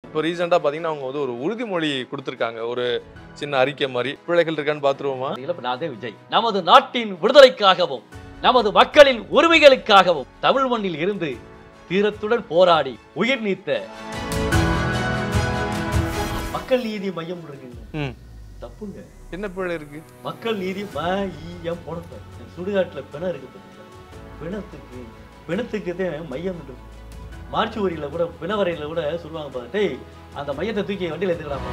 இப்போ ரீசெண்டாக பார்த்தீங்கன்னா அவங்க வந்து ஒரு உறுதிமொழி கொடுத்துருக்காங்க ஒரு சின்ன அறிக்கை மாதிரி பிள்ளைகள் இருக்கான்னு பார்த்துருவோமா இளம் நாதே விஜய் நமது நாட்டின் விடுதலைக்காகவும் நமது மக்களின் உரிமைகளுக்காகவும் தமிழ் மண்ணில் இருந்து தீரத்துடன் போராடி உயிர் நீத்த மக்கள் நீதி மையம் இருக்குங்க ம் தப்புங்க என்ன பிள்ளை இருக்கு மக்கள் நீதி ம ஈயம் போனப்ப சுடுகாட்டுல பிணம் இருக்கு பார்த்தீங்களா பிணத்துக்கு பிணத்துக்கு தான் மையம் இருக்கு மார்ச்சுவரியில கூட பிணவரையில கூட சொல்லுவாங்க பாரு டேய் அந்த மையத்தை தூக்கி வண்டியில எடுத்துக்கலாம்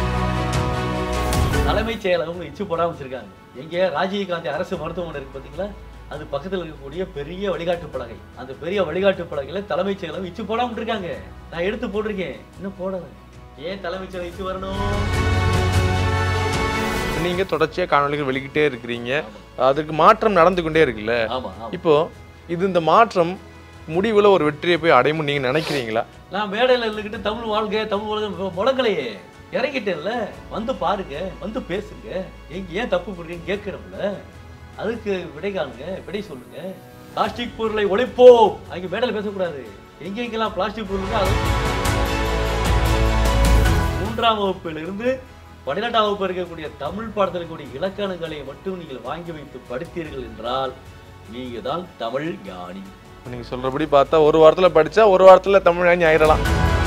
தலைமைச் செயலகம் இச்சு போடாம வச்சிருக்காங்க எங்க ராஜீவ்காந்தி அரசு மருத்துவமனை இருக்கு பாத்தீங்களா அது பக்கத்துல இருக்கக்கூடிய பெரிய வழிகாட்டு பலகை அந்த பெரிய வழிகாட்டு பலகையில தலைமைச் செயலகம் இச்சு போடாம இருக்காங்க நான் எடுத்து போட்டிருக்கேன் இன்னும் போடல ஏன் தலைமைச் செயலகம் இச்சு வரணும் நீங்க தொடர்ச்சியா காணொலிகள் வெளிக்கிட்டே இருக்கிறீங்க அதுக்கு மாற்றம் நடந்து கொண்டே இருக்குல்ல ஆமா ஆமா இப்போ இது இந்த மாற்றம் முடிவுல ஒரு வெற்றியை போய் அடையும் நீங்க நினைக்கிறீங்களா நான் மேடையில் இருந்துக்கிட்டு தமிழ் வாழ்க தமிழ் வாழ்க முழங்கலையே இறங்கிட்டேன்ல வந்து பாருங்க வந்து பேசுங்க எங்க ஏன் தப்பு பண்றீங்கன்னு கேட்கிறோம்ல அதுக்கு விடை காணுங்க விடை சொல்லுங்க பிளாஸ்டிக் பொருளை ஒழிப்போம் அங்க மேடையில் பேசக்கூடாது எங்க எங்கெல்லாம் பிளாஸ்டிக் பொருள் அது மூன்றாம் வகுப்பிலிருந்து பன்னிரெண்டாம் வகுப்பு இருக்கக்கூடிய தமிழ் பாடத்தில் இருக்கக்கூடிய இலக்கணங்களை மட்டும் நீங்கள் வாங்கி வைத்து படித்தீர்கள் என்றால் நீங்க தான் தமிழ் ஞானி நீங்க சொல்றபடி பார்த்தா ஒரு வாரத்துல படிச்சா ஒரு வாரத்துல தமிழ் ஞானி ஆயிடலாம்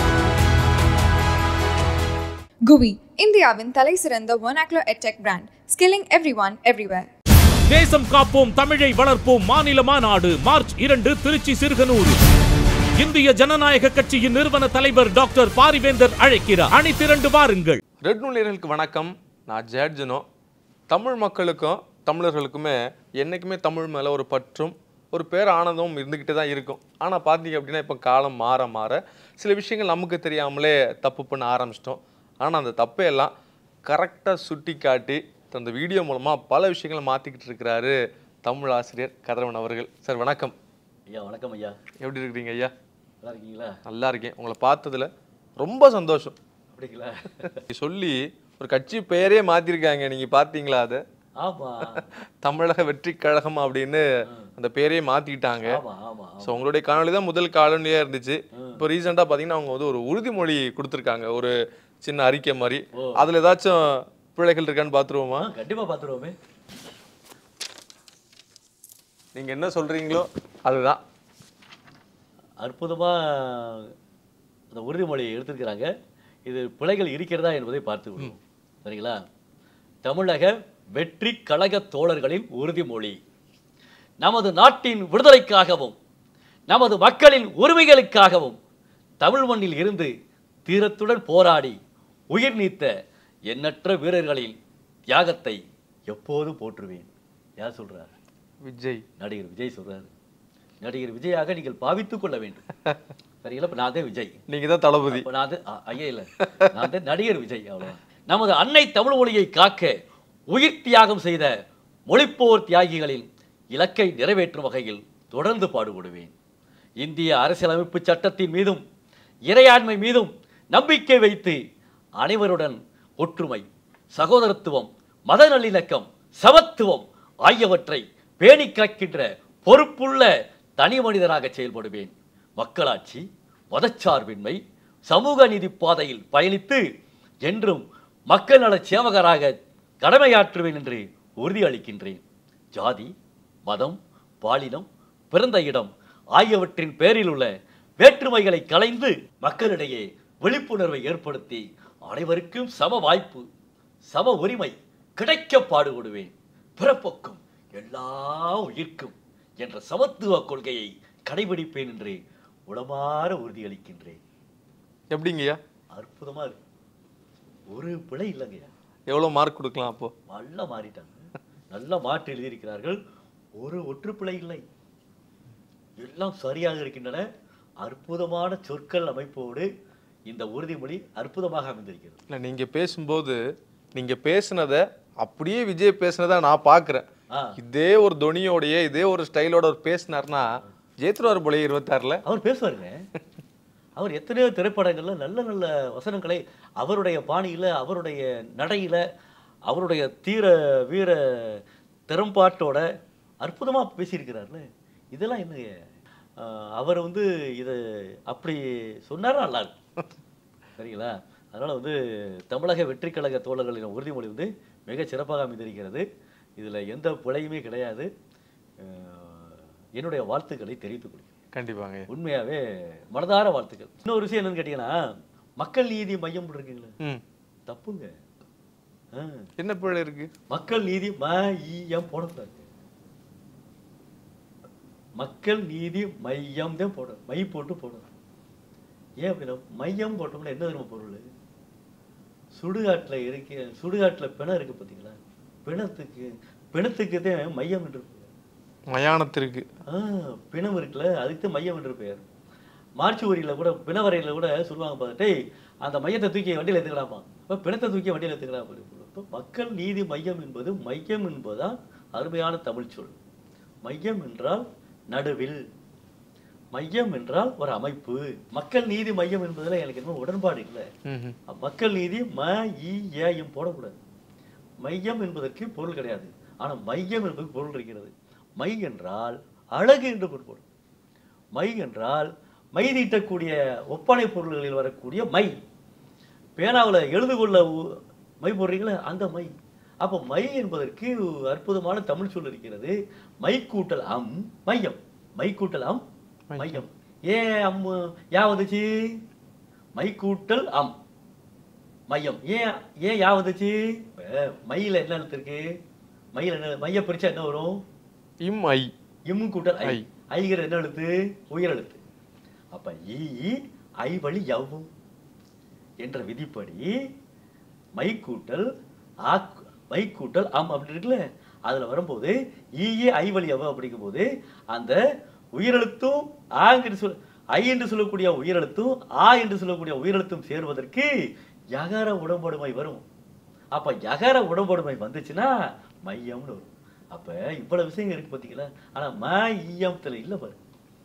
குவி இந்தியாவின் தலை சிறந்த vernacular edtech brand skilling everyone everywhere தேசம் காப்போம் தமிழை வளர்ப்போம் மாநில மாநாடு மார்ச் இரண்டு திருச்சி சிறுகனூர் இந்திய ஜனநாயக கட்சியின் நிறுவன தலைவர் டாக்டர் பாரிவேந்தர் அழைக்கிறார் அணி திரண்டு வாருங்கள் ரெட் நூலியர்களுக்கு வணக்கம் நான் ஜேர்ஜனோ தமிழ் மக்களுக்கும் தமிழர்களுக்குமே என்றைக்குமே தமிழ் மேலே ஒரு பற்றும் ஒரு பேர் ஆனந்தமும் இருந்துக்கிட்டே தான் இருக்கும் ஆனால் பார்த்தீங்க அப்படின்னா இப்போ காலம் மாற மாற சில விஷயங்கள் நமக்கு தெரியாமலே தப்பு பண்ண ஆரம்பிச்சிட்டோம் ஆனால் அந்த தப்பையெல்லாம் கரெக்டாக சுட்டி காட்டி அந்த வீடியோ மூலமாக பல விஷயங்களை மாற்றிக்கிட்டு இருக்கிறாரு தமிழ் ஆசிரியர் கதிரவன் அவர்கள் சார் வணக்கம் ஐயா வணக்கம் ஐயா எப்படி இருக்கிறீங்க ஐயா நல்லா இருக்கீங்களா நல்லா இருக்கேன் உங்களை பார்த்ததுல ரொம்ப சந்தோஷம் அப்படிங்களா சொல்லி ஒரு கட்சி பெயரே மாத்திருக்காங்க நீங்க பாத்தீங்களா அதை ஆமா தமிழக வெற்றி கழகம் அப்படின்னு அந்த பேரையே மாத்திட்டாங்க ஆமா ஆமா ஸோ உங்களுடைய காணொளி தான் முதல் காணொலியா இருந்துச்சு இப்போ ரீசெண்டாக பார்த்தீங்கன்னா அவங்க வந்து ஒரு உறுதிமொழி கொடுத்துருக்காங்க ஒரு சின்ன அறிக்கை மாதிரி அதுல ஏதாச்சும் பிள்ளைகள் இருக்கான்னு பார்த்துருவோமா ஆ, கண்டிப்பா பாத்துருவோமே நீங்க என்ன சொல்றீங்களோ அதுதான் அற்புதமா அந்த உறுதிமொழியை எடுத்திருக்கிறாங்க இது பிழைகள் இருக்கிறதா என்பதை பார்த்து விடுவோம் சரிங்களா தமிழக வெற்றி கழக தோழர்களின் உறுதிமொழி நமது நாட்டின் விடுதலைக்காகவும் நமது மக்களின் உரிமைகளுக்காகவும் தமிழ் மண்ணில் இருந்து தீரத்துடன் போராடி உயிர் நீத்த எண்ணற்ற வீரர்களின் தியாகத்தை எப்போதும் போற்றுவேன் யார் சொல்றார் விஜய் நடிகர் விஜய் சொல்றாரு நடிகர் விஜயாக நீங்கள் பாவித்துக் கொள்ள வேண்டும் சரிங்களா இப்ப நான் தான் விஜய் நீங்க தான் தளபதி இப்ப நான் தான் அ- ஐயா இல்ல நான் தான் நடிகர் விஜய் அவ்வளவு நமது அன்னை தமிழ் மொழியை காக்க உயிர் தியாகம் செய்த மொழிப்போர் தியாகிகளின் இலக்கை நிறைவேற்றும் வகையில் தொடர்ந்து பாடுபடுவேன் இந்திய அரசியலமைப்பு சட்டத்தின் மீதும் இறையாண்மை மீதும் நம்பிக்கை வைத்து அனைவருடன் ஒற்றுமை சகோதரத்துவம் மத நல்லிணக்கம் சமத்துவம் ஆகியவற்றை பேணி காக்கின்ற பொறுப்புள்ள தனி மனிதராக செயல்படுவேன் மக்களாட்சி மதச்சார்பின்மை சமூக நீதி பாதையில் பயணித்து என்றும் மக்கள் நலச் சேவகராக கடமையாற்றுவேன் என்று உறுதியளிக்கின்றேன் ஜாதி மதம் பாலினம் பிறந்த இடம் ஆகியவற்றின் பேரில் உள்ள வேற்றுமைகளை களைந்து மக்களிடையே விழிப்புணர்வை ஏற்படுத்தி அனைவருக்கும் சம வாய்ப்பு சம உரிமை கிடைக்க பாடுபடுவேன் பிறப்புக்கும் எல்லா உயிர்க்கும் என்ற சமத்துவ கொள்கையை கடைபிடிப்பேன் என்று உளமாற உறுதியளிக்கின்றேன் எப்படிங்கய்யா அற்புதமா இருக்கு ஒரு பிழை இல்லைங்கய்யா எவ்வளோ மார்க் கொடுக்கலாம் அப்போ நல்லா மாறிட்டாங்க நல்லா மாற்றி எழுதியிருக்கிறார்கள் ஒரு ஒற்றுப்பிழை இல்லை எல்லாம் சரியாக இருக்கின்றன அற்புதமான சொற்கள் அமைப்போடு இந்த உறுதிமொழி அற்புதமாக அமைந்திருக்கிறது இல்லை நீங்க பேசும்போது நீங்க பேசுனதை அப்படியே விஜய் பேசுனதை நான் பார்க்குறேன் ஆ இதே ஒரு தொனியோடையே இதே ஒரு ஸ்டைலோட ஒரு பேசினார்னா ஜெயித்துருவார் போல இருபத்தாறுல அவர் பேசுவாருங்க அவர் எத்தனையோ திரைப்படங்கள்ல நல்ல நல்ல வசனங்களை அவருடைய பாணியில அவருடைய நடையில அவருடைய தீர வீர திறம்பாட்டோட அற்புதமா பேசியிருக்கிறார்ல இதெல்லாம் என்னங்க ஆஹ் அவர் வந்து இதை அப்படி சொன்னாரா நல்லா இருக்கும் சரிங்களா அதனால வந்து தமிழக வெற்றி கழக தோழர்களின் உறுதிமொழி வந்து மிகச் சிறப்பாக அமைந்திருக்கிறது இதுல எந்த பிழையுமே கிடையாது அஹ், என்னுடைய வாழ்த்துக்களை தெரிவித்துக் கொள்கிறேன் கண்டிப்பாங்க உண்மையாவே மனதார வாழ்த்துக்கள் இன்னொரு விஷயம் என்னன்னு கேட்டீங்கன்னா மக்கள் நீதி மையம் இருக்குங்களே ம் தப்புங்க ஆ. என்ன பிழை இருக்கு மக்கள் நீதி ம ஈயம் போடக்கூடாது மக்கள் நீதி மையம் தான் போடணும் மை போட்டு போடணும் ஏன் அப்படின்னா மையம் போட்டோம்னா என்ன தெரியுமா பொருள் சுடுகாட்டுல இருக்க சுடுகாட்டுல பிணம் இருக்கு பார்த்தீங்களா பிணத்துக்கு பிணத்துக்கு தான் மையம் என்று பெயர். மயானத்திற்கு ஆ பிணம் இருக்குல்ல அதுக்கு தான் மையம் என்று பெயர் மார்ச்சுவரியில் கூட பிணவரையில் கூட சொல்லுவாங்க பார்த்துட்டு அந்த மையத்தை தூக்கி வண்டியில் எடுத்துக்கலாமா இப்போ பிணத்தை தூக்கி வண்டியில் எடுத்துக்கலாம் அப்படி இப்போ மக்கள் நீதி மையம் என்பது மையம் என்பதுதான் அருமையான தமிழ் சொல் மையம் என்றால் நடுவில் மையம் என்றால் ஒரு அமைப்பு மக்கள் நீதி மையம் என்பதுல எனக்கு இன்னும் உடன்பாடு இல்லை ம் மக்கள் நீதி ம இ ஏயும் போடக்கூடாது மையம் என்பதற்கு பொருள் கிடையாது ஆனா மையம் என்பதற்கு பொருள் இருக்கிறது மை என்றால் அழகு என்று பொருள் பொருள். மை என்றால் மை தீட்டக்கூடிய ஒப்பனை பொருள்களில் வரக்கூடிய மை பேனாவுல எழுது கொள்ள உ- மை போடுறீங்களா அந்த மை அப்போ மை என்பதற்கு அற்புதமான தமிழ் சொல் இருக்கிறது மை கூட்டல் அம் மையம் மை கூட்டல் அம் மையம் ஏன் அம் யா வந்துச்சு மை கூட்டல் அம் மையம் ஏன் ஏன் யா வந்துச்சு இப்ப மையில என்ன எழுத்து இருக்கு மையில என்ன மைய பிரிச்சா என்ன வரும் இம் ஐ இம் கூட்டல் ஐ ஐ. ஐங்கிற என்ன எழுத்து உயர் எழுத்து அப்ப ஈ ஐ வழி யவ்வும் என்ற விதிப்படி மை கூட்டல் ஆ மை கூட்டல் அம் அப்படி இருக்குல்ல அதுல வரும்போது ஈயே ஐ வழி யவ் அப்படிங்கும்போது அந்த உயிரெழுத்தும் ஆ என்று சொல் ஐ என்று சொல்லக்கூடிய உயிரெழுத்தும் ஆ என்று சொல்லக்கூடிய உயிரெழுத்தும் சேர்வதற்கு யகர உடம்படுமை வரும் அப்ப யகர உடம்படுமை வந்துச்சுன்னா மையம்னு வரும் அப்ப இவ்வளவு விஷயங்கள் இருக்கு பாத்தீங்களா ஆனா ம ஈயத்துல இல்ல பாரு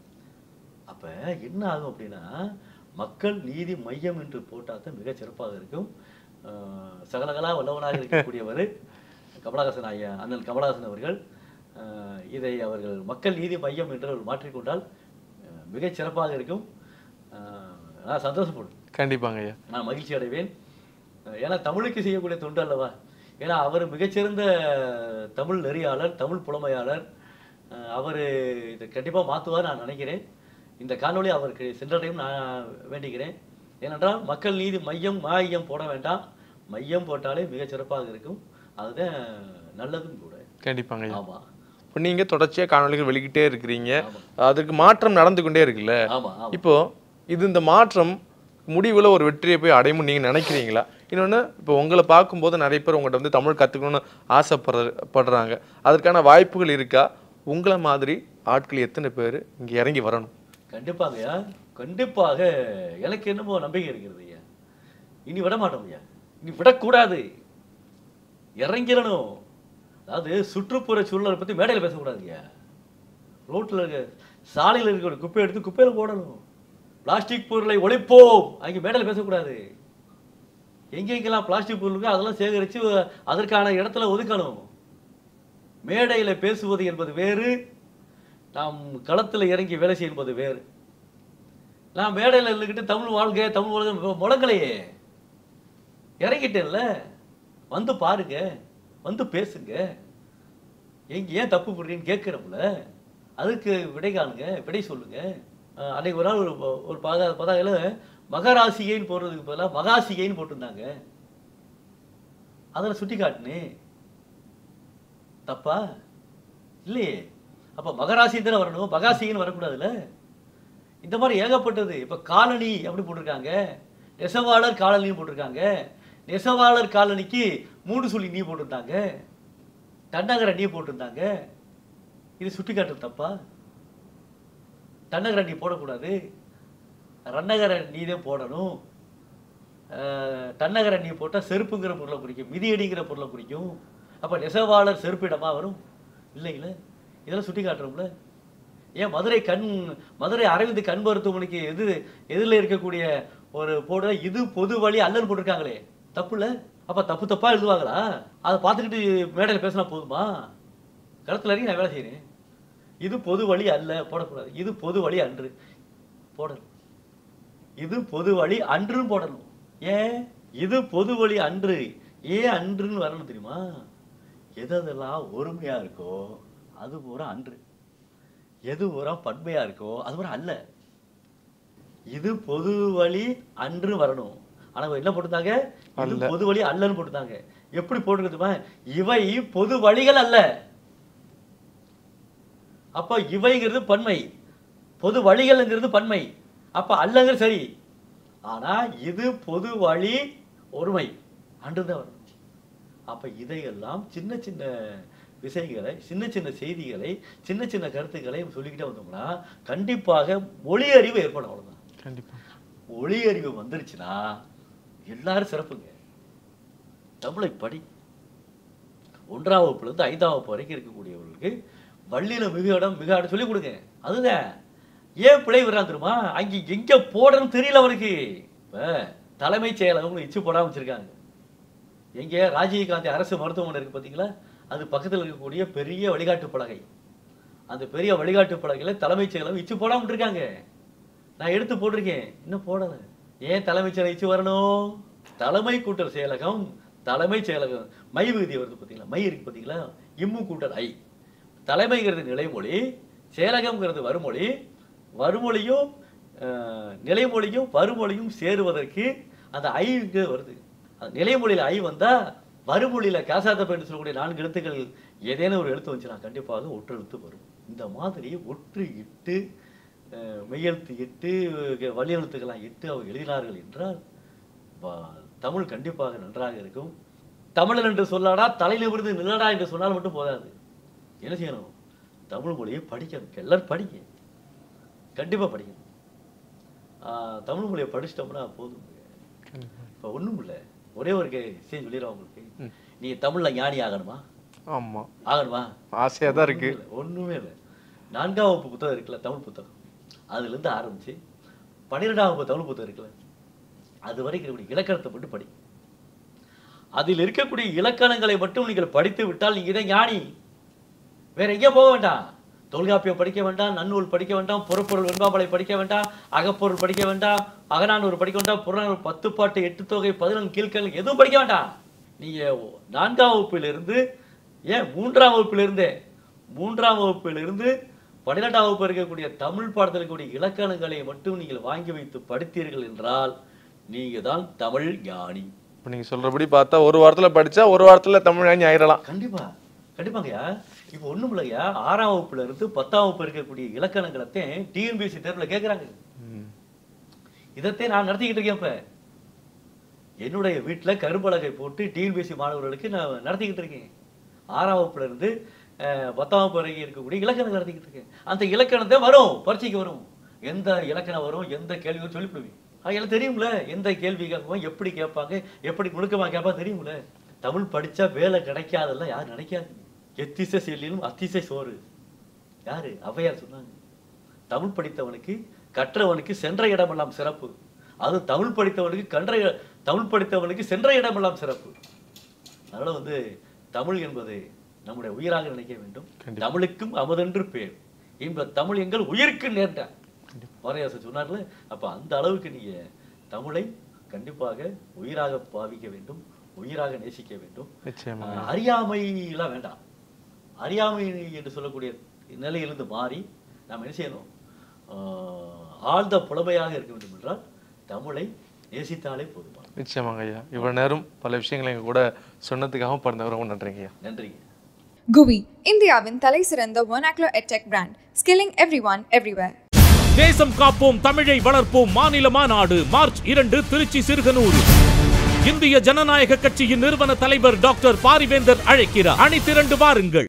அப்ப என்ன ஆகும் அப்படின்னா மக்கள் நீதி மையம் என்று போட்டால் தான் மிகச் சிறப்பாக இருக்கும் அஹ் சகலகலா வல்லவனாக இருக்கக்கூடியவர் கமலஹாசன் ஐயா அண்ணன் கமலஹாசன் அவர்கள் அஹ் இதை அவர்கள் மக்கள் நீதி மையம் என்று அவர் மாற்றிக்கொண்டால் அஹ் மிகச் சிறப்பாக இருக்கும் அஹ் நான் சந்தோஷப்படுவேன் கண்டிப்பாங்க ஐயா நான் மகிழ்ச்சி அடைவேன் அஹ் ஏன்னா தமிழுக்கு செய்யக்கூடிய தொண்டு அல்லவா ஏன்னா அவர் மிகச்சிறந்த தமிழ் நெறியாளர் தமிழ் புலமையாளர் அஹ் அவர் இதை கண்டிப்பாக மாற்றுவார் நான் நினைக்கிறேன் இந்த காணொளி அவருக்கு சென்றடையும் நான் வேண்டிக்கிறேன் ஏனென்றால் மக்கள் நீதி மையம் மாயம் போட வேண்டாம் மையம் போட்டாலே மிகச் சிறப்பாக இருக்கும் அதுதான் நல்லதும் கூட கண்டிப்பாங்க ஐயா ஆமா இப்போ நீங்க தொடர்ச்சியா காணொளிகள் வெளிக்கிட்டே இருக்கிறீங்க ஆமா. அதற்கு மாற்றம் நடந்து கொண்டே இருக்குல்ல ஆமா ஆமா இப்போ இது இந்த மாற்றம் முடிவுல ஒரு வெற்றியை போய் அடையும் நீங்க நினைக்கிறீங்களா இன்னொன்னு இப்போ உங்களை பார்க்கும்போது நிறைய பேர் உங்கள்கிட்ட வந்து தமிழ் கத்துக்கணும்னு ஆசைப்படுற படுறாங்க அதற்கான வாய்ப்புகள் இருக்கா உங்களை மாதிரி ஆட்கள் எத்தனை பேர் இங்க இறங்கி வரணும் கண்டிப்பாங்கய்யா கண்டிப்பாக எனக்கு என்னமோ நம்பிக்கை இருக்கிறது ஐயா இனி விட மாட்டோம் ஐயா இனி விடக்கூடாது இறங்கிடணும் அதாவது சுற்றுப்புற சூழலை பத்தி மேடையில் பேசக்கூடாதுங்க ரோட்ல இருக்க சாலையில் இருக்கிற குப்பை எடுத்து குப்பையில போடணும் பிளாஸ்டிக் பொருளை ஒழிப்போம் அங்கே மேடையில் பேசக்கூடாது எங்கெங்கெல்லாம் பிளாஸ்டிக் பொருள் இருக்கோ அதெல்லாம் சேகரித்து அதற்கான இடத்துல ஒதுக்கணும் மேடையில பேசுவது என்பது வேறு நாம் களத்துல இறங்கி வேலை செய்யும் என்பது வேறு நான் மேடையில் இருந்துக்கிட்டு தமிழ் வாழ்க தமிழ் வாழ்க முழங்கலையே இறங்கிட்டேன்ல வந்து பாருங்க வந்து பேசுங்க எங்க ஏன் தப்பு பண்றீங்கன்னு கேட்குறோம்ல அதுக்கு விடை காணுங்க விடை சொல்லுங்க அஹ் அன்னைக்கு ஒரு நாள் ஒரு ஒரு பதா பதாகையில் மகராசிகைன்னு போடுறதுக்கு பதிலாக மகாசிகைன்னு போட்டிருந்தாங்க அதில் சுட்டி காட்டுனேன் தப்பா இல்லையே அப்ப மகராசி தானே வரணும் மகாசின்னு வரக்கூடாதுல்ல இந்த மாதிரி ஏகப்பட்டது இப்ப காலனி அப்படி போட்டிருக்காங்க நெசவாளர் காலனின்னு போட்டிருக்காங்க நெசவாளர் காலனிக்கு மூணு சொல்லி நீ போட்டிருந்தாங்க தன்னகர நீ போட்டிருந்தாங்க இது சுட்டி காட்டுறது தப்பா தன்னகர நீ போடக்கூடாது ரன்னகர நீ தான் போடணும் அஹ், தன்னகர நீ போட்டால் செருப்புங்கிற பொருளை குறிக்கும் மிதியடிங்கிற பொருளை குறிக்கும் அப்போ நெசவாளர் செருப்பிடமா வரும் இல்லைங்களே இதெல்லாம் சுட்டி காட்டுறோம்ல ஏன் மதுரை கண் மதுரை அரவிந்த் கண் மருத்துவமனைக்கு எது எதிரில் இருக்கக்கூடிய ஒரு போட இது பொது வழி அல்லன்னு போட்டிருக்காங்களே தப்புல அப்ப தப்பு தப்பா எழுதுவாங்களா அதை பார்த்துக்கிட்டு மேடையில் பேசினா போதுமா களத்தில் இறங்கி நான் வேலை செய்கிறேன் இது பொது வழி அல்ல போடக்கூடாது இது பொது வழி அன்று போடணும் இது பொது வழி அன்றும் போடணும் ஏன் இது பொது வழி அன்று ஏன் அன்றுன்னு வரணும் தெரியுமா எது எதெல்லாம் ஒருமையா இருக்கோ அது பூரா அன்று எது பூரா பன்மையா இருக்கோ அது பூரா அல்ல இது பொது வழி அன்று வரணும் ஆனா இவங்க என்ன போட்டுட்டாங்க இது அல்ல. பொது வழி அல்லன்னு போட்டுட்டாங்க எப்படி போட்டுருக்குதுமா இவை பொது வழிகள் அல்ல அப்ப இவைங்கிறது பன்மை பொது வழிகள்ங்கிறது பன்மை அப்ப அல்லங்கிறது சரி ஆனா இது பொது வழி ஒருமை அன்றுதான் வரும் அப்ப இதையெல்லாம் சின்ன சின்ன விஷயங்களை சின்ன சின்ன செய்திகளை சின்ன சின்ன கருத்துக்களை சொல்லிக்கிட்டே வந்தோம்னா கண்டிப்பாக மொழி அறிவு ஏற்படும் அவ்வளவுதான் கண்டிப்பா மொழி அறிவு வந்துருச்சுன்னா எல்லாரும் சிறப்புங்க தமிழை படி ஒன்றாம் வகுப்புல இருந்து ஐந்தாம் வகுப்பு வரைக்கும் இருக்கக்கூடியவர்களுக்கு வள்ளியில மிக இடம் மிக இடம் சொல்லிக் கொடுங்க அதுதான் ஏன் பிழை வர்றான் தெரியுமா அங்க எங்க போடணும்னு தெரியல அவனுக்கு இப்ப தலைமைச் செயலகம் இச்சு போடாம வச்சிருக்காங்க எங்க ராஜீவ்காந்தி அரசு மருத்துவமனை இருக்கு பாத்தீங்களா அது பக்கத்துல இருக்கக்கூடிய பெரிய வழிகாட்டு பலகை அந்த பெரிய வழிகாட்டு பலகையில தலைமைச் செயலகம் இச்சு போடாம விட்டுருக்காங்க நான் எடுத்து போட்டிருக்கேன் இன்னும் போடல ஏன் தலைமைச் செயலகம் இச்சு வரணும் தலைமை கூட்டல் செயலகம் தலைமைச் செயலகம் மை விகுதி வருது பாத்தீங்களா மை இருக்கு பாத்தீங்களா இம்மு கூட்டல் ஐ தலைமைங்கிறது நிலைமொழி செயலகம்ங்கிறது வருமொழி வருமொழியும் அஹ், நிலைமொழியும் வருமொழியும் சேருவதற்கு அந்த ஐங்கு வருது அந்த நிலைமொழியில ஐ வந்தா வருமொழியில காசாத்தப்பேன்னு சொல்லக்கூடிய நான்கு எழுத்துக்கள் ஏதேனும் ஒரு எழுத்து வந்துச்சுன்னா கண்டிப்பாக ஒற்று எழுத்து வரும் இந்த மாதிரி ஒற்று இட்டு அஹ், மெய்யெழுத்து இட்டு அஹ், வழியெழுத்துக்கெல்லாம் இட்டு அவர் எழுதினார்கள் என்றால் வா- தமிழ் கண்டிப்பாக நன்றாக இருக்கும் தமிழன் என்று சொல்லாடா தலை நிமிர்ந்து நில்லடா என்று சொன்னால் மட்டும் போதாது என்ன செய்யணும் தமிழ் மொழியை படிக்கணும் எல்லாரும் படிங்க கண்டிப்பா படிக்கணும் ஆஹ், தமிழ் மொழியை படிச்சிட்டோம்னா போதும் இப்போ ஒண்ணும் இல்லை ஒரே ஒரு கே செய்தி சொல்லிடுறேன் உங்களுக்கு நீ தமிழ்ல ஞானி ஆகணுமா ஆமா ஆகணுமா ஆசையா தான் இருக்கு ஒண்ணுமே இல்ல, ஒண்ணுமே இல்லை நான்காம் வகுப்பு புத்தகம் இருக்குல்ல தமிழ் புத்தகம் அதுல இருந்து ஆரம்பிச்சு பன்னிரெண்டாம் வகுப்பு தமிழ் புத்தகம் இருக்குல்ல அது வரைக்கும் இருக்கக்கூடிய இலக்கணத்தை மட்டும் படி அதில் இருக்கக்கூடிய இலக்கணங்களை மட்டும் நீங்கள் படித்து விட்டால் நீங்க இதை ஞானி வேற எங்கேயும் போக வேண்டாம் தொல்காப்பியம் படிக்க வேண்டாம் நன்னூல் படிக்க வேண்டாம் புறப்பொருள் வெண்பாமலை படிக்க வேண்டாம் அகப்பொருள் படிக்க வேண்டாம் அகநானூறு படிக்க வேண்டாம் புறநானூறு பத்து பாட்டு எட்டு தொகை பதினொன்று கீழ்கள் எதுவும் படிக்க வேண்டாம் நீங்க நான்காம் வகுப்பிலிருந்து ஏன் மூன்றாம் வகுப்பிலிருந்தே மூன்றாம் வகுப்பிலிருந்து பன்னிரெண்டாம் வகுப்பு இருக்கக்கூடிய தமிழ் பாடத்தில் இருக்கக்கூடிய இலக்கணங்களை மட்டும் நீங்கள் வாங்கி வைத்து படித்தீர்கள் என்றால் நீங்க தான் தமிழ் ஞானி இப்போ நீங்க சொல்றபடி பார்த்தா ஒரு வாரத்துல படிச்சா ஒரு வாரத்துல தமிழ் ஞானி ஆயிடலாம் கண்டிப்பா கண்டிப்பாங்கய்யா இப்போ ஒண்ணும் இல்லையா ஆறாம் வகுப்புல இருந்து பத்தாம் வகுப்பு இருக்கக்கூடிய இலக்கணங்களத்தையும் டிஎன்பிஎஸ்சி தேர்வுல கேக்குறாங்க ம். இதைத்தான் நான் நடத்திக்கிட்டு இருக்கேன் இப்ப என்னுடைய வீட்டுல கரும்பலகை போட்டு டிஎன்பிஎஸ்சி மாணவர்களுக்கு நான் நடத்திக்கிட்டு இருக்கேன் ஆறாம் வகுப்புல இருந்து அஹ், பத்தாம் வகுப்பு வரைக்கும் இருக்கக்கூடிய இலக்கணம் நடத்திக்கிட்டு இருக்கேன் அந்த இலக்கணத்தை வரும் பரீட்சைக்கு வரும் எந்த இலக்கணம் வரும் எந்த கேள்வி வரும் சொல்லிவிடுவேன் அதெல்லாம் தெரியும்ல எந்த கேள்வி கேட்பாங்க எப்படி கேட்பாங்க எப்படி நுணுக்கமா கேட்பாங்க தெரியும்ல தமிழ் படிச்சா வேலை கிடைக்காதெல்லாம் யாரும் நினைக்காது எத்திசை செல்லிலும் அத்திசை சோறு யாரு ஔவையார் சொன்னாங்க தமிழ் படித்தவனுக்கு கற்றவனுக்கு சென்ற இடமெல்லாம் சிறப்பு அது தமிழ் படித்தவனுக்கு கன்ற தமிழ் படித்தவனுக்கு சென்ற இடமெல்லாம் சிறப்பு அதனால வந்து தமிழ் என்பது நம்முடைய உயிராக நினைக்க வேண்டும் தமிழுக்கும் அமுதென்று பேர் இன்ப தமிழ் எங்கள் உயிருக்கு நேர்ந்த பாரதியாசன் சொன்னார்ல அப்ப அந்த அளவுக்கு நீங்க தமிழை கண்டிப்பாக உயிராக பாவிக்க வேண்டும் உயிராக நேசிக்க வேண்டும் நிச்சயமா ஆஹ் அறியாமைலாம் வேண்டாம் அறியாமை என்று சொல்லக்கூடிய நிலையிலிருந்து மாறி நாம் என்ன செய்யணும் ஆஹ் ஆழ்ந்த புலமையாக இருக்க வேண்டும் என்றால் தமிழை நேசித்தாலே போதுமானது நிச்சயமாங்க ஐயா இவ்வளவு நேரம் பல விஷயங்களை எங்க கூட சொன்னதுக்காகவும் பிறந்தவங்க ரொம்ப நன்றிங்க ஐயா நன்றிங்க குவி இந்தியாவின் தலை சிறந்த vernacular edtech brand skilling everyone everywhere தேசம் காப்போம் தமிழை வளர்ப்போம் மாநில மாநாடு மார்ச் இரண்டு திருச்சி சிறுகனூர் இந்திய ஜனநாயக கட்சியின் நிறுவன தலைவர் டாக்டர் பாரிவேந்தர் அழைக்கிறார் அணி திரண்டு வாருங்கள்